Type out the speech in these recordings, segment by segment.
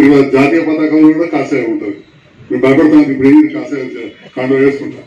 తిరుమల జాతీయ పతాకంలో కూడా కాషాయం ఉంటుంది మేము భయపడతాం ఇప్పుడు ఏం కాషాయం కాండ వేసుకుంటాం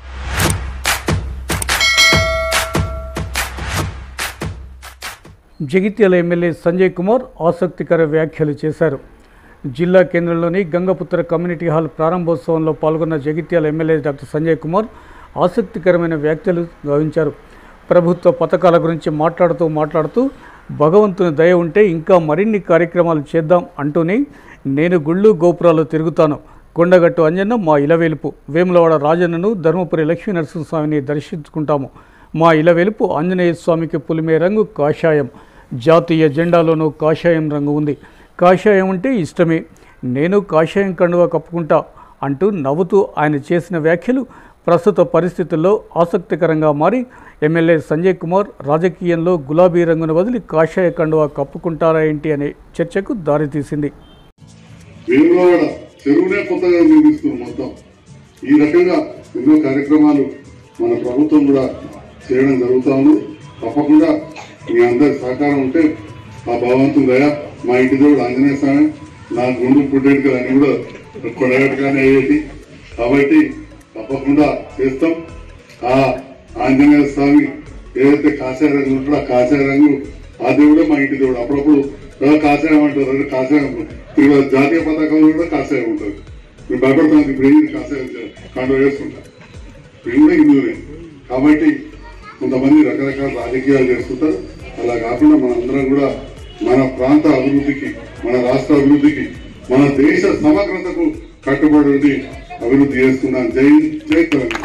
జగిత్యాల ఎమ్మెల్యే సంజయ్ కుమార్ ఆసక్తికర వ్యాఖ్యలు చేశారు జిల్లా కేంద్రంలోని గంగపుత్ర కమ్యూనిటీ హాల్ ప్రారంభోత్సవంలో పాల్గొన్న జగిత్యాల ఎమ్మెల్యే డాక్టర్ సంజయ్ కుమార్ ఆసక్తికరమైన వ్యాఖ్యలు గావించారు ప్రభుత్వ పథకాల గురించి మాట్లాడుతూ మాట్లాడుతూ భగవంతుని దయ ఉంటే ఇంకా మరిన్ని కార్యక్రమాలు చేద్దాం అంటూనే నేను గుళ్ళు గోపురాలు తిరుగుతాను కొండగట్టు అంజన్న మా ఇలవేలుపు వేములవాడ రాజన్నను ధర్మపురి లక్ష్మీ నరసింహస్వామిని దర్శించుకుంటాము మా ఇలవెలుపు ఆంజనేయ స్వామికి పులిమే రంగు కాషాయం జాతీయ జెండాలోనూ కాషాయం రంగు ఉంది కాషాయం అంటే ఇష్టమే నేను కాషాయం కండువా కప్పుకుంటా అంటూ నవ్వుతూ ఆయన చేసిన వ్యాఖ్యలు ప్రస్తుత పరిస్థితుల్లో ఆసక్తికరంగా మారి ఎమ్మెల్యే సంజయ్ కుమార్ రాజకీయంలో గులాబీ రంగును వదిలి కాషాయ కండువా కప్పుకుంటారా ఏంటి అనే చర్చకు దారితీసింది వేములవాడ చెరువునే కొత్తగా నిర్మిస్తున్నాం మొత్తం ఈ రకంగా ఎన్నో కార్యక్రమాలు మన ప్రభుత్వం కూడా చేయడం జరుగుతా ఉంది తప్పకుండా మీ అందరి సహకారం ఉంటే ఆ భగవంతుని దయ మా ఇంటి దేవుడు ఆంజనేయ స్వామి నా గుండు పుట్టేటికలు అన్ని కూడా కొడగట్టుగానే అయ్యేటి కాబట్టి తప్పకుండా చేస్తాం ఆ ఆంజనేయ స్వామి ఏదైతే కాషాయ రంగు ఉంటుందో ఆ కాషాయ రంగు ఆ దేవుడే మా ఇంటి దేవుడు అప్పుడప్పుడు ఏదో కాషాయం అంటారు అదే కాషాయం తిరుమల జాతీయ పతాకంలో కూడా కాషాయం ఉంటుంది మేము భయపడతాం ఇప్పుడు ఏం కాషాయం కాండ వేసుకుంటాం మేము కూడా హిందువులే కాబట్టి కొంతమంది రకరకాల రాజకీయాలు చేస్తుంటారు అలా కాకుండా మనందరం కూడా మన ప్రాంత అభివృద్ధికి మన రాష్ట్ర అభివృద్ధికి మన దేశ సమగ్రతకు కట్టుబడి ఉండి అభివృద్ధి చేస్తున్నాం జై జై తెలంగాణ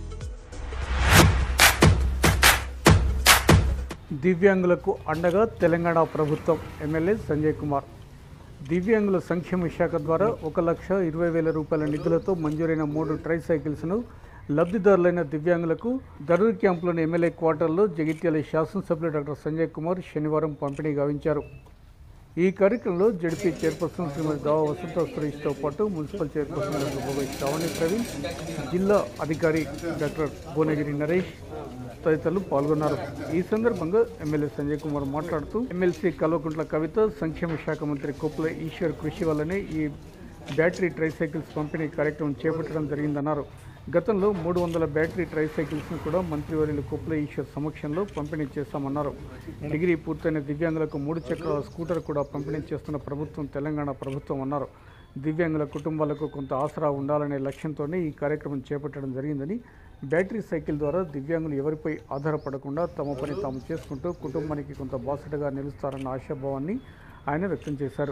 దివ్యాంగులకు అండగా తెలంగాణ ప్రభుత్వం ఎమ్మెల్యే సంజయ్ కుమార్ దివ్యాంగుల సంక్షేమ శాఖ ద్వారా ఒక లక్ష ఇరవై వేల రూపాయల నిధులతో మంజూరైన మూడు ట్రై సైకిల్స్ను లబ్ధిదారులైన దివ్యాంగులకు దరూర్ క్యాంపులోని ఎమ్మెల్యే క్వార్టర్లో జగిత్యాల శాసనసభ్యులు డాక్టర్ సంజయ్ కుమార్ శనివారం పంపిణీ గావించారు ఈ కార్యక్రమంలో జడ్పీ చైర్పర్సన్ శ్రీమతి దావ వసంత సురేష్తో పాటు municipal chairperson doctor Bhogai Sravani Praveen జిల్లా అధికారి డాక్టర్ భువనగిరి నరేష్ తదితరులు పాల్గొన్నారు ఈ సందర్భంగా ఎమ్మెల్యే సంజయ్ కుమార్ మాట్లాడుతూ ఎమ్మెల్సీ కల్వకుంట్ల కవిత సంక్షేమ శాఖ మంత్రి కొప్పుల ఈశ్వర్ కృషి వల్లనే ఈ బ్యాటరీ ట్రైసైకిల్స్ పంపిణీ కార్యక్రమం చేపట్టడం జరిగిందన్నారు గతంలో మూడు వందల బ్యాటరీ ట్రైసైకిల్స్ను కూడా మంత్రివర్యులు కొప్పుల ఈశ్వర్ సమక్షంలో పంపిణీ చేస్తామన్నారు డిగ్రీ పూర్తయిన దివ్యాంగులకు మూడు చక్రాల స్కూటర్ కూడా పంపిణీ చేస్తున్న ప్రభుత్వం తెలంగాణ ప్రభుత్వం అన్నారు దివ్యాంగుల కుటుంబాలకు కొంత ఆసరా ఉండాలనే లక్ష్యంతోనే ఈ కార్యక్రమం చేపట్టడం జరిగిందని బ్యాటరీ సైకిల్ ద్వారా దివ్యాంగులు ఎవరిపై ఆధారపడకుండా తమ పని తాము చేసుకుంటూ కుటుంబానికి కొంత బాసటగా నిలుస్తారన్న ఆశాభావాన్ని ఆయన వ్యక్తం చేశారు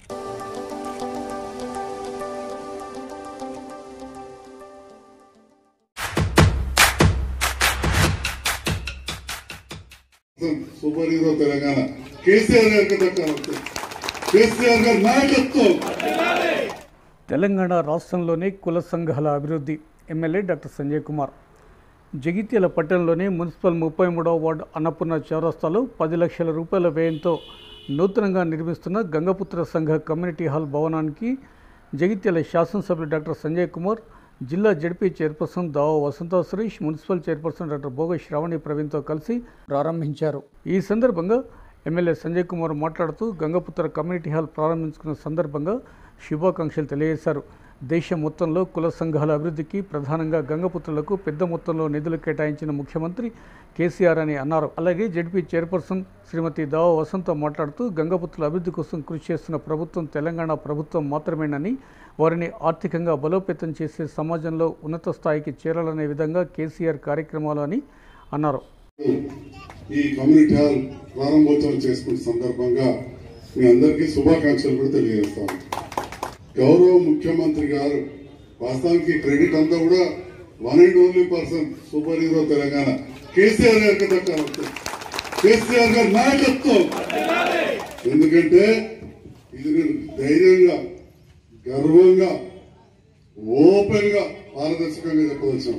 సూపర్ హీరో తెలంగాణ కేసీఆర్ గారికి దక్కాలి కేసీఆర్ గారి నాయకత్వం తెలంగాణ రాష్ట్రంలోని కుల సంఘాల అభివృద్ధి ఎమ్మెల్యే డాక్టర్ సంజయ్ కుమార్ జగిత్యాల పట్టణంలోని మున్సిపల్ ముప్పై మూడవ వార్డు అన్నపూర్ణ చౌరస్తాలో పది లక్షల రూపాయల వ్యయంతో నూతనంగా నిర్మిస్తున్న గంగపుత్ర సంఘ కమ్యూనిటీ హాల్ భవనానికి జగిత్యాల శాసనసభ్యులు డాక్టర్ సంజయ్ కుమార్ జిల్లా ZP chairperson Dava Vasantha Suresh municipal chairperson doctor Bhoga Sravani ప్రవీణ్తో కలిసి ప్రారంభించారు ఈ సందర్భంగా ఎమ్మెల్యే సంజయ్ కుమార్ మాట్లాడుతూ గంగపుత్ర కమ్యూనిటీ హాల్ ప్రారంభించుకున్న సందర్భంగా శుభాకాంక్షలు తెలియజేశారు దేశం మొత్తంలో కుల సంఘాల అభివృద్ధికి ప్రధానంగా గంగపుత్రులకు పెద్ద మొత్తంలో నిధులు కేటాయించిన ముఖ్యమంత్రి కేసీఆర్ అని అన్నారు అలాగే జడ్పీ చైర్పర్సన్ శ్రీమతి దావ వసంత మాట్లాడుతూ గంగపుత్రుల అభివృద్ధి కోసం కృషి చేస్తున్న ప్రభుత్వం తెలంగాణ ప్రభుత్వం మాత్రమేనని వారిని ఆర్థికంగా బలోపేతం చేసే సమాజంలో ఉన్నత స్థాయికి చేరాలనే విధంగా కేసీఆర్ కార్యక్రమాలు అని అన్నారు ఈ కమ్యూనిటీ హాల్ ప్రారంభోత్సవం చేసుకున్న సందర్భంగా మీ అందరికీ శుభాకాంక్షలు కూడా తెలియజేస్తాను గౌరవ ముఖ్యమంత్రి గారు వాస్తవానికి క్రెడిట్ అంతా కూడా one and only person super hero Telangana KCR గారికి దక్కాలి కేసీఆర్ గారి నాయకత్వం ఎందుకంటే ఇది నేను ధైర్యంగా గర్వంగా ఓపెన్ గా పారదర్శకంగా చెప్పదలిచాం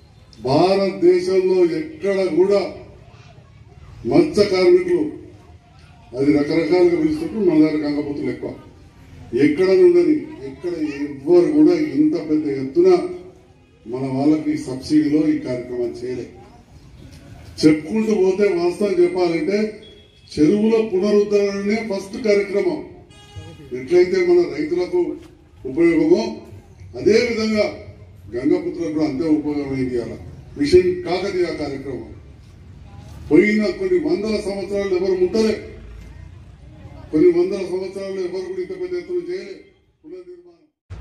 భారతదేశంలో ఎక్కడ కూడా మత్స్య కార్మికులు అది రకరకాలుగా పిలుస్తుంటారు మన దగ్గర గంగపుత్రులు ఎక్కువ ఎక్కడ ఉండని ఎక్కడ ఎవ్వరు కూడా ఇంత పెద్ద ఎత్తున మన వాళ్ళకి సబ్సిడీలో ఈ కార్యక్రమం చేయలేదు చెప్పుకుంటూ పోతే వాస్తవం చెప్పాలంటే చెరువుల పునరుద్ధరణనే ఫస్ట్ కార్యక్రమం ఎట్లయితే మన రైతులకు ఉపయోగమో అదే విధంగా గంగపుత్రులకు కూడా అంతే ఉపయోగమైంది ఇవాళ మిషన్ కాకతీయ కార్యక్రమం పోయిన కొన్ని వందల సంవత్సరాలు ఎవరు ముట్టలే కొన్ని వందల సంవత్సరాలు ఎవరు కూడా ఇంత పెద్ద ఎత్తున చేయలే పునర్నిర్మాణం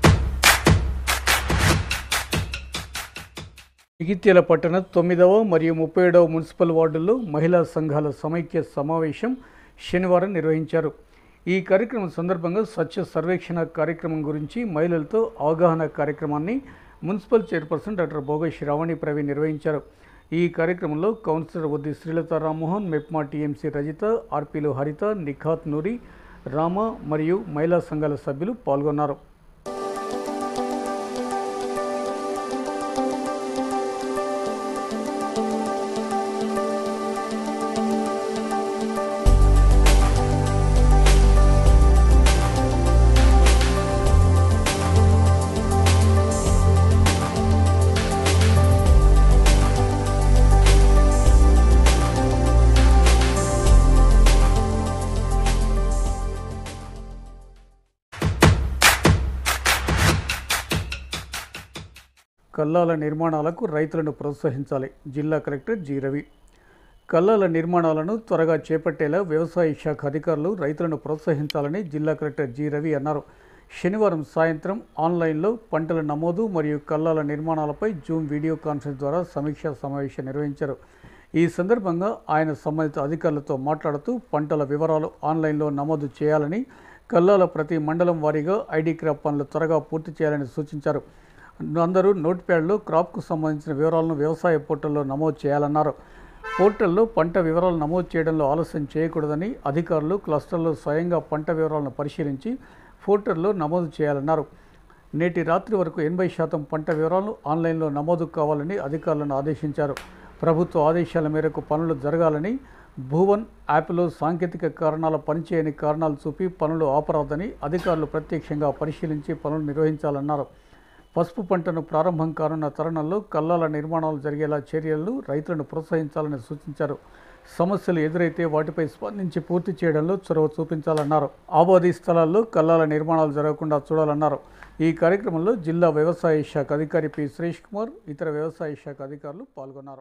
జగిత్యాల పట్టణ తొమ్మిదవ మరియు ముప్పై ఏడవ మున్సిపల్ వార్డుల్లో మహిళా సంఘాల సమైక్య సమావేశం శనివారం నిర్వహించారు ఈ కార్యక్రమం సందర్భంగా స్వచ్ఛ సర్వేక్షణ కార్యక్రమం గురించి మహిళలతో అవగాహన కార్యక్రమాన్ని municipal chairperson doctor Bhoga Shravani Praveen నిర్వహించారు ఈ కార్యక్రమంలో కౌన్సిలర్ ఉద్ది శ్రీలత రామ్మోహన్ మెప్మా టీఎంసీ రజిత ఆర్పీలు హరిత నిఖాత్ నూరి రామ మరియు మహిళా సంఘాల సభ్యులు పాల్గొన్నారు కల్లాల నిర్మాణాలకు రైతులను ప్రోత్సహించాలి జిల్లా కలెక్టర్ జి రవి కల్లాల నిర్మాణాలను త్వరగా చేపట్టేలా వ్యవసాయ శాఖ అధికారులు రైతులను ప్రోత్సహించాలని జిల్లా కలెక్టర్ జి రవి అన్నారు శనివారం సాయంత్రం ఆన్లైన్లో పంటల నమోదు మరియు కల్లాల నిర్మాణాలపై జూమ్ వీడియో కాన్ఫరెన్స్ ద్వారా సమీక్షా సమావేశం నిర్వహించారు ఈ సందర్భంగా ఆయన సంబంధిత అధికారులతో మాట్లాడుతూ పంటల వివరాలు ఆన్లైన్లో నమోదు చేయాలని కల్లాల ప్రతి మండలం వారీగా ఐడి క్రాప్ పనులు త్వరగా పూర్తి చేయాలని సూచించారు అందరూ నోట్ ప్యాడ్లో క్రాప్కు సంబంధించిన వివరాలను వ్యవసాయ పోర్టల్లో నమోదు చేయాలన్నారు పోర్టల్లో పంట వివరాలు నమోదు చేయడంలో ఆలస్యం చేయకూడదని అధికారులు క్లస్టర్లో స్వయంగా పంట వివరాలను పరిశీలించి పోర్టల్లో నమోదు చేయాలన్నారు నేటి రాత్రి వరకు ఎనభై శాతం పంట వివరాలు ఆన్లైన్లో నమోదు కావాలని అధికారులను ఆదేశించారు ప్రభుత్వ ఆదేశాల మేరకు పనులు జరగాలని భువన్ యాప్లో సాంకేతిక కారణాల పనిచేయని కారణాలు చూపి పనులు ఆపరాదని అధికారులు ప్రత్యక్షంగా పరిశీలించి పనులు నిర్వహించాలన్నారు పసుపు పంటను ప్రారంభం కానున్న తరుణంలో కల్లాల నిర్మాణాలు జరిగేలా చర్యలను రైతులను ప్రోత్సహించాలని సూచించారు సమస్యలు ఎదురైతే వాటిపై స్పందించి పూర్తి చేయడంలో చొరవ చూపించాలన్నారు ఆబాదీ స్థలాల్లో కల్లాల నిర్మాణాలు జరగకుండా చూడాలన్నారు ఈ కార్యక్రమంలో జిల్లా వ్యవసాయ శాఖ అధికారి పి సురేష్ కుమార్ ఇతర వ్యవసాయ శాఖ అధికారులు పాల్గొన్నారు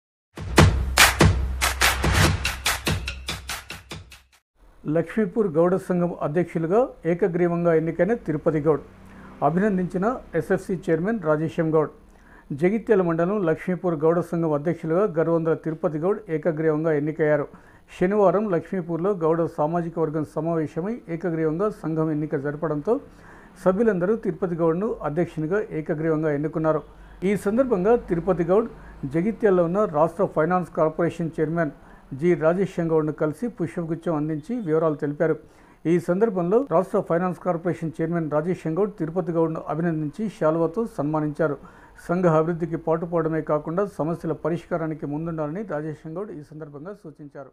లక్ష్మీపూర్ గౌడ సంఘం అధ్యక్షులుగా ఏకగ్రీవంగా ఎన్నికైన తిరుపతి గౌడ్ అభినందించిన ఎస్ఎఫ్సి చైర్మన్ రాజేశం గౌడ్ జగిత్యాల మండలం లక్ష్మీపూర్ గౌడ సంఘం అధ్యక్షులుగా గర్వంధ్ర తిరుపతి గౌడ్ ఏకగ్రీవంగా ఎన్నికయ్యారు శనివారం లక్ష్మీపూర్లో గౌడ సామాజిక వర్గం సమావేశమై ఏకగ్రీవంగా సంఘం ఎన్నిక జరపడంతో సభ్యులందరూ తిరుపతి గౌడ్ను అధ్యక్షునిగా ఏకగ్రీవంగా ఎన్నుకున్నారు ఈ సందర్భంగా తిరుపతి గౌడ్ జగిత్యాల్లో ఉన్న రాష్ట్ర finance corporation chairman G Rajesham గౌడ్ను కలిసి పుష్పగుచ్చం అందించి వివరాలు తెలిపారు ఈ సందర్భంలో రాష్ట్ర finance corporation chairman Rajesham Goud Tirupati గౌడ్ను అభినందించి శాలువతో సన్మానించారు సంఘ అభివృద్ధికి పాటుపడమే కాకుండా సమస్యల పరిష్కారానికి ముందుండాలని రాజేశం గౌడ్ ఈ సందర్భంగా సూచించారు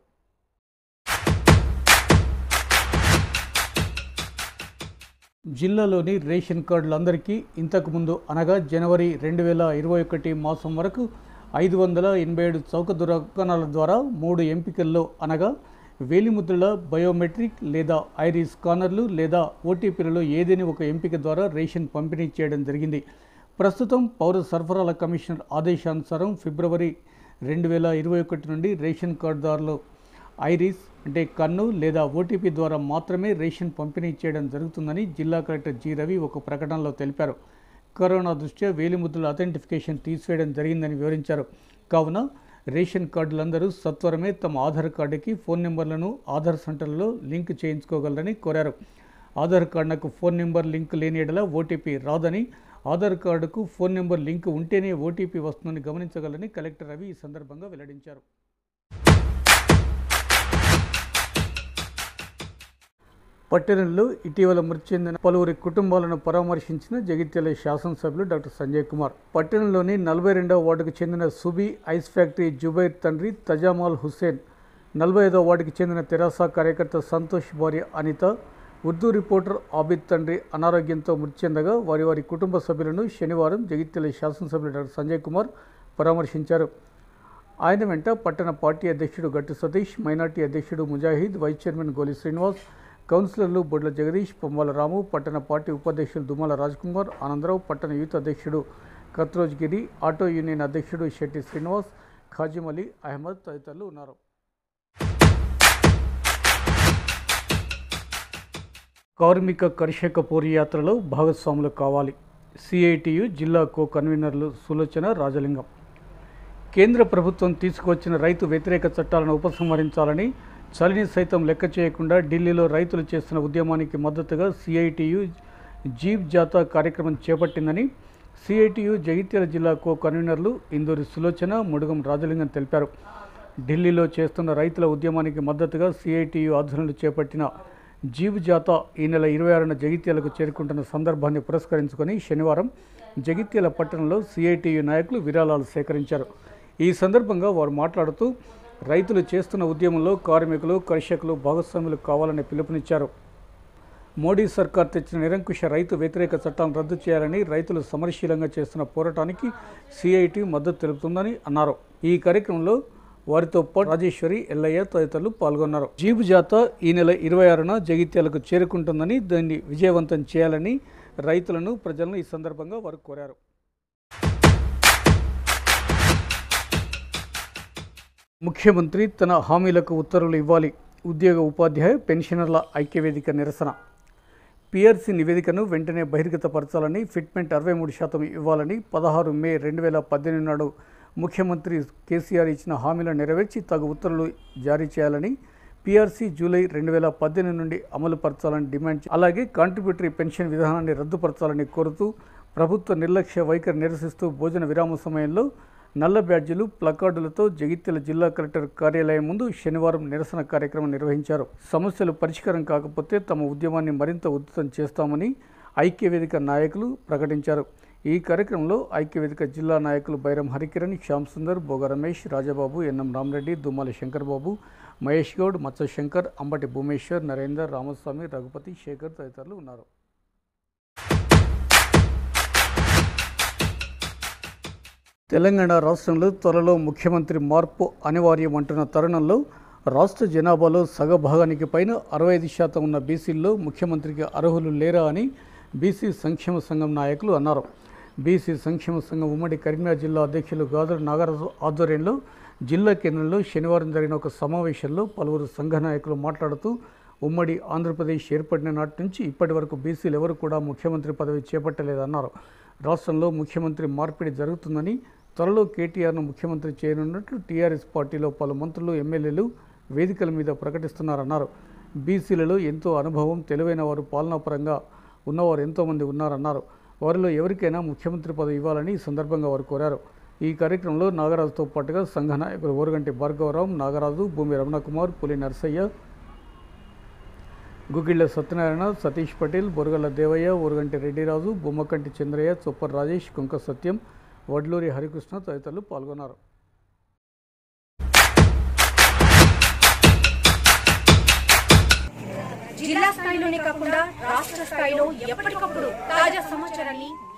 జిల్లాలోని రేషన్ కార్డులందరికీ ఇంతకుముందు అనగా జనవరి రెండు వేల ఇరవై ఒకటి మాసం వరకు ఐదు వందల ఎనభై ఏడు చౌక దుకాణాల ద్వారా మూడు ఎంపికల్లో అనగా వేలిముద్రల బయోమెట్రిక్ లేదా ఐరిస్ స్కానర్లు లేదా ఓటీపీలలో ఏదైనా ఒక ఎంపిక ద్వారా రేషన్ పంపిణీ చేయడం జరిగింది ప్రస్తుతం పౌర సరఫరాల కమిషనర్ ఆదేశానుసారం ఫిబ్రవరి రెండు వేల ఇరవై ఒకటి నుండి రేషన్ కార్డుదారులు ఐరిస్ అంటే కన్ను లేదా ఓటీపీ ద్వారా మాత్రమే రేషన్ పంపిణీ చేయడం జరుగుతుందని జిల్లా కలెక్టర్ జి రవి ఒక ప్రకటనలో తెలిపారు కరోనా దృష్ట్యా వేలిముద్రల అథెంటిఫికేషన్ తీసివేయడం జరిగిందని వివరించారు కావున రేషన్ కార్డులందరూ సత్వరమే తమ ఆధార్ కార్డుకి ఫోన్ నెంబర్లను ఆధార్ సెంటర్లలో లింక్ చేయించుకోగలరని కోరారు ఆధార్ కార్డునకు ఫోన్ నెంబర్ లింక్ లేని ఎడల ఓటీపీ రాదని ఆధార్ కార్డుకు ఫోన్ నెంబర్ లింక్ ఉంటేనే ఓటీపీ వస్తుందని గమనించగలని కలెక్టర్ రవి ఈ సందర్భంగా వెల్లడించారు పట్టణంలో ఇటీవల మృతి చెందిన పలువురి కుటుంబాలను పరామర్శించిన జగిత్యాల శాసనసభ్యులు డాక్టర్ సంజయ్ కుమార్ పట్టణంలోని నలభై రెండవ వార్డుకు చెందిన సుబీ ఐస్ ఫ్యాక్టరీ జుబైర్ తండ్రి తజామాల్ హుస్సేన్ నలభై ఐదవ వార్డుకి చెందిన తెరాస కార్యకర్త సంతోష్ భార్య అనిత ఉర్దూ రిపోర్టర్ ఆబిద్ తండ్రి అనారోగ్యంతో మృతి చెందగా వారి వారి కుటుంబ సభ్యులను శనివారం జగిత్యాల శాసనసభ్యులు డాక్టర్ సంజయ్ కుమార్ పరామర్శించారు ఆయన వెంట పట్టణ పార్టీ అధ్యక్షుడు గట్టు సతీష్ మైనార్టీ అధ్యక్షుడు ముజాహిద్ వైస్ చైర్మన్ గోలి శ్రీనివాస్ కౌన్సిలర్లు బొడ్ల జగదీష్ పొమ్మల రాము పట్టణ పార్టీ ఉపాధ్యక్షులు దుమ్మల రాజ్కుమార్ ఆనందరావు పట్టణ యూత్ అధ్యక్షుడు కత్రోజ్ గిరి ఆటో యూనియన్ అధ్యక్షుడు శెట్టి శ్రీనివాస్ ఖాజిం అలీ అహ్మద్ తదితరులు ఉన్నారు కార్మిక కర్షక పోరుయాత్రలో భాగస్వాములు కావాలి సిఐటియు జిల్లా కో కన్వీనర్లు సులోచన రాజలింగం కేంద్ర ప్రభుత్వం తీసుకువచ్చిన రైతు వ్యతిరేక చట్టాలను ఉపసంహరించాలని చలిని సైతం లెక్క చేయకుండా ఢిల్లీలో రైతులు చేస్తున్న ఉద్యమానికి మద్దతుగా సిఐటియు జీప్ జాతా కార్యక్రమం చేపట్టిందని సిఐటియు జగిత్యాల జిల్లా కో కన్వీనర్లు ఇందూరి సులోచన ముడుగం రాజలింగం తెలిపారు ఢిల్లీలో చేస్తున్న రైతుల ఉద్యమానికి మద్దతుగా సిఐటియు ఆధ్వర్యంలో చేపట్టిన జీబు జాతా ఈ నెల ఇరవై ఆరున జగిత్యాలకు చేరుకుంటున్న సందర్భాన్ని పురస్కరించుకొని శనివారం జగిత్యాల పట్టణంలో సిఐటియు నాయకులు విరాళాలు సేకరించారు ఈ సందర్భంగా వారు మాట్లాడుతూ రైతులు చేస్తున్న ఉద్యమంలో కార్మికులు కర్షకులు భాగస్వాములు కావాలని పిలుపునిచ్చారు మోడీ సర్కార్ తెచ్చిన నిరంకుశ రైతు వ్యతిరేక చట్టాలను రద్దు చేయాలని రైతులు సమరశీలంగా చేస్తున్న పోరాటానికి సిఐటి మద్దతు తెలుపుతుందని అన్నారు ఈ కార్యక్రమంలో వారితో పాటు రాజేశ్వరి ఎల్లయ్య తదితరులు పాల్గొన్నారు జీబు జాత ఈ నెల ఇరవై ఆరున జగిత్యాలకు చేరుకుంటుందని దాన్ని విజయవంతం చేయాలని రైతులను ప్రజలను ఈ సందర్భంగా వారు కోరారు ముఖ్యమంత్రి తన హామీలకు ఉత్తర్వులు ఇవ్వాలి ఉద్యోగ ఉపాధ్యాయ పెన్షనర్ల ఐక్యవేదిక నిరసన పిఆర్సీ నివేదికను వెంటనే బహిర్గతపరచాలని ఫిట్మెంట్ అరవై మూడు శాతం ఇవ్వాలని పదహారు మే రెండు వేల పద్దెనిమిది నాడు ముఖ్యమంత్రి కేసీఆర్ ఇచ్చిన హామీలను నెరవేర్చి తగు ఉత్తర్వులు జారీ చేయాలని పీఆర్సీ జూలై రెండు వేల పద్దెనిమిది నుండి అమలు పరచాలని డిమాండ్ చే- అలాగే కాంట్రిబ్యూటరీ పెన్షన్ విధానాన్ని రద్దుపరచాలని కోరుతూ ప్రభుత్వ నిర్లక్ష్య వైఖరి నిరసిస్తూ భోజన విరామ సమయంలో నల్ల బ్యాడ్జీలు ప్లకార్డులతో జగిత్యాల జిల్లా కలెక్టర్ కార్యాలయం ముందు శనివారం నిరసన కార్యక్రమం నిర్వహించారు సమస్యలు పరిష్కారం కాకపోతే తమ ఉద్యమాన్ని మరింత ఉధృతం చేస్తామని ఐక్యవేదిక నాయకులు ప్రకటించారు ఈ కార్యక్రమంలో ఐక్యవేదిక జిల్లా నాయకులు బైరం హరికిరణ్ శ్యామ్ సుందర్ బోగ రమేష్ రాజబాబు ఎన్ఎం రామరెడ్డి దుమ్మాలి శంకర్ బాబు మహేష్ గౌడ్ మత్స్య శంకర్ అంబటి భూమేశ్వర్ నరేందర్ రామస్వామి రఘుపతి శేఖర్ తదితరులు ఉన్నారు తెలంగాణ రాష్ట్రంలో త్వరలో ముఖ్యమంత్రి మార్పు అనివార్యం అంటున్న తరుణంలో రాష్ట్ర జనాభాలో సగభాగానికి పైన అరవై ఐదు శాతం ఉన్న బీసీల్లో ముఖ్యమంత్రికి అర్హులు లేరా అని బీసీ సంక్షేమ సంఘం నాయకులు అన్నారు బీసీ సంక్షేమ సంఘం ఉమ్మడి కరీంనగర్ జిల్లా అధ్యక్షులు గాదర్ నాగరాజు ఆధ్వర్యంలో జిల్లా కేంద్రంలో శనివారం జరిగిన ఒక సమావేశంలో పలువురు సంఘ నాయకులు మాట్లాడుతూ ఉమ్మడి ఆంధ్రప్రదేశ్ ఏర్పడిన నాటి నుంచి ఇప్పటి వరకు బీసీలు ఎవరు కూడా ముఖ్యమంత్రి పదవి చేపట్టలేదన్నారు రాష్ట్రంలో ముఖ్యమంత్రి మార్పిడి జరుగుతుందని త్వరలో కేటీఆర్ను ముఖ్యమంత్రి చేయనున్నట్లు టీఆర్ఎస్ పార్టీలో పలు మంత్రులు ఎమ్మెల్యేలు వేదికల మీద ప్రకటిస్తున్నారన్నారు బీసీలలో ఎంతో అనుభవం తెలివైన వారు పాలనాపరంగా ఉన్నవారు ఎంతోమంది ఉన్నారన్నారు వారిలో ఎవరికైనా ముఖ్యమంత్రి పదవి ఇవ్వాలని ఈ సందర్భంగా వారు కోరారు ఈ కార్యక్రమంలో నాగరాజుతో పాటుగా సంఘ నాయకులు ఓరుగంటి భార్గవరావు నాగరాజు భూమి రమణకుమార్ పులి నరసయ్య గుగిళ్ళ సత్యనారాయణ సతీష్ పటేల్ బొరగల్ల దేవయ్య ఊరుగంటి రెడ్డిరాజు బొమ్మకంటి చంద్రయ్య చొప్పర్ రాజేష్ కుంక సత్యం వడ్లూరి హరికృష్ణ తదితరులు పాల్గొన్నారు జిల్లా స్థాయిలోనే కాకుండా రాష్ట్ర స్థాయిలో ఎప్పటికప్పుడు తాజా సమాచారాన్ని